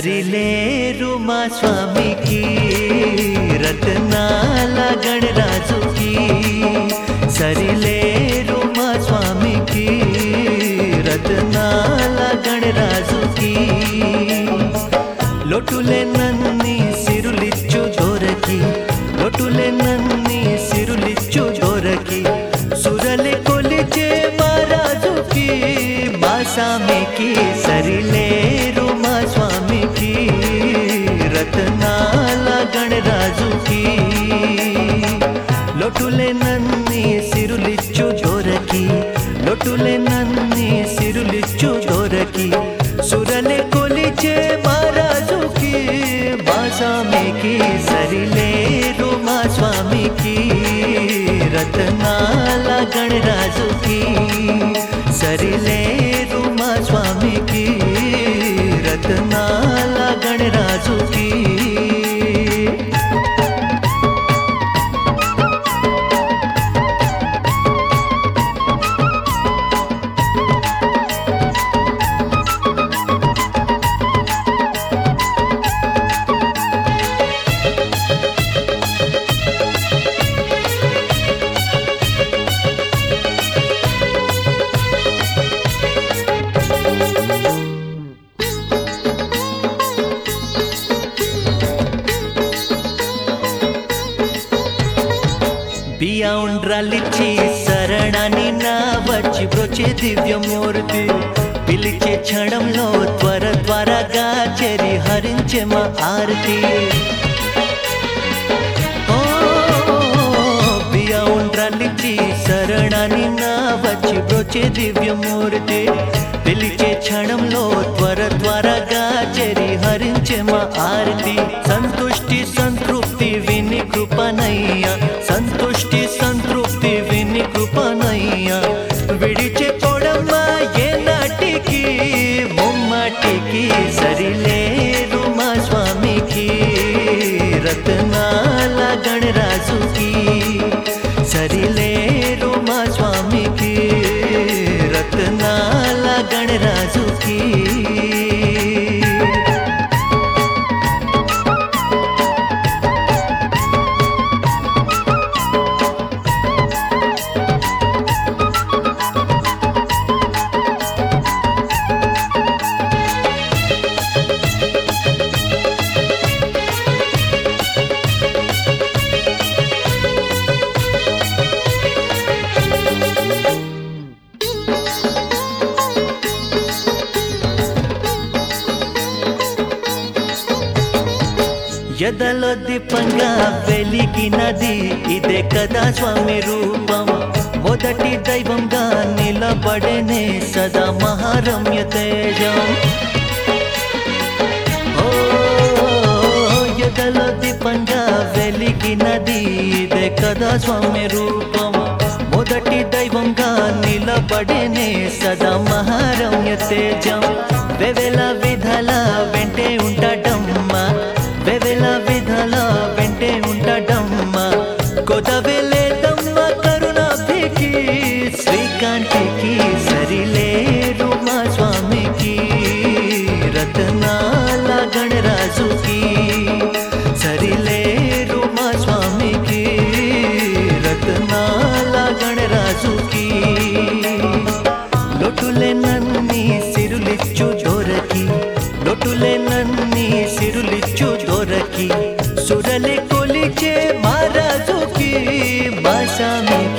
సరిలేరు మా స్వామికి రత్నాల గణరాజుకి సరిలేరు మా స్వామికి రత్నాల గణరాజుకి లొటులే నన్ని సిరులిచ్చు జోరకి లొటులే నన్ని సిరులిచ్చు జోరకి సురలే కొలిచే మహారాజుకి మా స్వామికి సరిలేరు మా స్వామికి రత్నాల గణరాజుకి లొటులే నన్ని సిరులిచ్చు జోరకి లొటులే నన్ని సిరులిచ్చు జోరకి సురలే కొలిచే మహారాజుకి మా స్వామికి సరిలేరు మా స్వామికి రత్నాల గణరాజుకి సరిలేరు మా స్వామికి రత్నాల గణరాజుకి బియ్య ఉండ్రాలిచ్చి శరణాన్ని నా వచ్చి బ్రోచే దివ్యమూర్తి పిలిచే క్షణంలో త్వర త్వరగా చెరి హరించే మా ఆరతి ఓ బియ్య ఉండ్రాలిచ్చి శరణాన్ని నా వచ్చి బ్రోచే దివ్యమూర్తి పిలిచే క్షణంలో త్వర త్వరగా చెరి హరించే మా ఆరతి సంతుష్టి సంతృప్తి విని కృపనయ్య సంతుష్టి సంతృప్తి విని కృపనయ్య విడిచే పొడమ్మా ఏ నాటికి ముమ్మాటికి సరిలేరు మా స్వామికి రత్నాల గణరాజుకి సరిలేరు మా స్వామికి రత్నాల గణరాజుకి ఎదలో దీపంగా వెలిగినది ఇదే కదా స్వామి రూపం మొదటి దైవంగా నిలబడేనే సదా మహారమ్య తేజం ఓ ఎదలో దీపంగా వెలిగినది ఇదే కదా స్వామి రూపం మొదటి దైవంగా నిలబడేనే సదా మహారమ్య తేజం వెవెల విధల వెంటే ఉంటాడమ్మా వెవెల విధల వెంటే ఉంటాడమ్మా కొదవెలేదమ్మ కరుణాభికి శ్రీకాంతికి సరిలేరు మా స్వామికి రత్నాల గణరాజుకి సరిలేరు మా స్వామికి రత్నాల గణరాజుకి లొటులే నన్ని సిరులిచ్చు జోరకి లొటులే నన్ని సిరులిచ్చు జోరకి సురలే కొలిచే మహారాజుకి మా స్వామికి